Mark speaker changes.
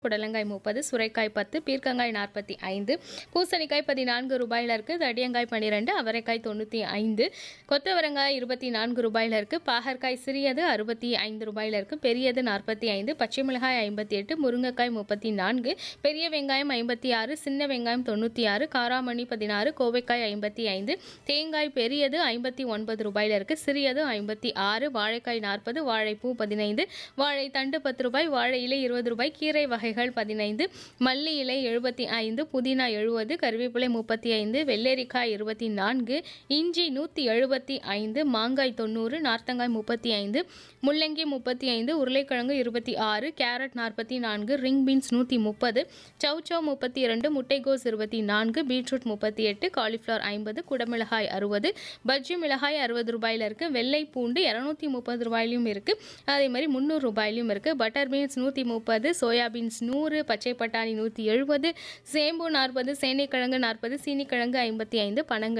Speaker 1: புடலங்காய் முப்பது சுரைக்காய் பத்து பீர்க்கங்காய் நாற்பத்தி ஐந்து பூசணிக்காய் பதினான்கு ரூபாயில் இருக்குது தடியங்காய் பன்னிரெண்டு அவரைக்காய் தொண்ணூற்றி ஐந்து கொத்தவரங்காய் இருபத்தி நான்கு ரூபாயில் இருக்குது பாகற்காய் சிறியது அறுபத்தி ஐந்து ரூபாயில் இருக்குது பெரியது நாற்பத்தி ஐந்து பச்சை மிளகாய் ஐம்பத்தி எட்டு முருங்கைக்காய் முப்பத்தி நான்கு பெரிய வெங்காயம் ஐம்பத்தி ஆறு சின்ன வெங்காயம் தொண்ணூற்றி ஆறு காராமணி பதினாறு கோவைக்காய் ஐம்பத்தி ஐந்து தேங்காய் பெரியது ஐம்பத்தி ஒன்பது ரூபாயில் இருக்குது சிறியது ஐம்பத்தி ஆறு வாழைக்காய் நாற்பது வாழைப்பூ பதினைந்து வாழை தண்டு பத்து ரூபாய் வாழை இலை இருபது ரூபாய் கீரை வகைகள் பதினைந்து மல்லி இலை எழுபத்தி ஐந்து புதினா எழுபது கருவேப்பிலை முப்பத்தி ஐந்து வெள்ளரிக்காய் இருபத்தி நான்கு இஞ்சி நூற்றி எழுபத்தி ஐந்து மாங்காய் தொண்ணூறு நார்த்தங்காய் முப்பத்தி ஐந்து முள்ளங்கி முப்பத்தி ஐந்து உருளைக்கிழங்கு இருபத்தி ஆறு கேரட் நாற்பத்தி நான்கு ரிங் பீன்ஸ் நூற்றி முப்பது சௌச்சௌ முப்பத்தி இரண்டு முட்டைகோஸ் இருபத்தி நான்கு பீட்ரூட் முப்பத்தி எட்டு காலிஃப்ளவர் ஐம்பது குடமிளகாய் அறுபது பஜ்ஜி மிளகாய் அறுபது ரூபாயில் இருக்குது வெள்ளை பூண்டு இரநூத்தி முப்பது ரூபாயிலையும் இருக்குது அதே மாதிரி முந்நூறு ரூபாயிலையும் இருக்குது பட்டர் பீன்ஸ் நூற்றி முப்பது சோயா பீன்ஸ் நூறு பச்சை பட்டாணி நூற்றி எழுபது சேம்பு நாற்பது சேனைக்கிழங்கு நாற்பது சீனிக்கிழங்கு ஐம்பத்தி ஐந்து பனங்கள்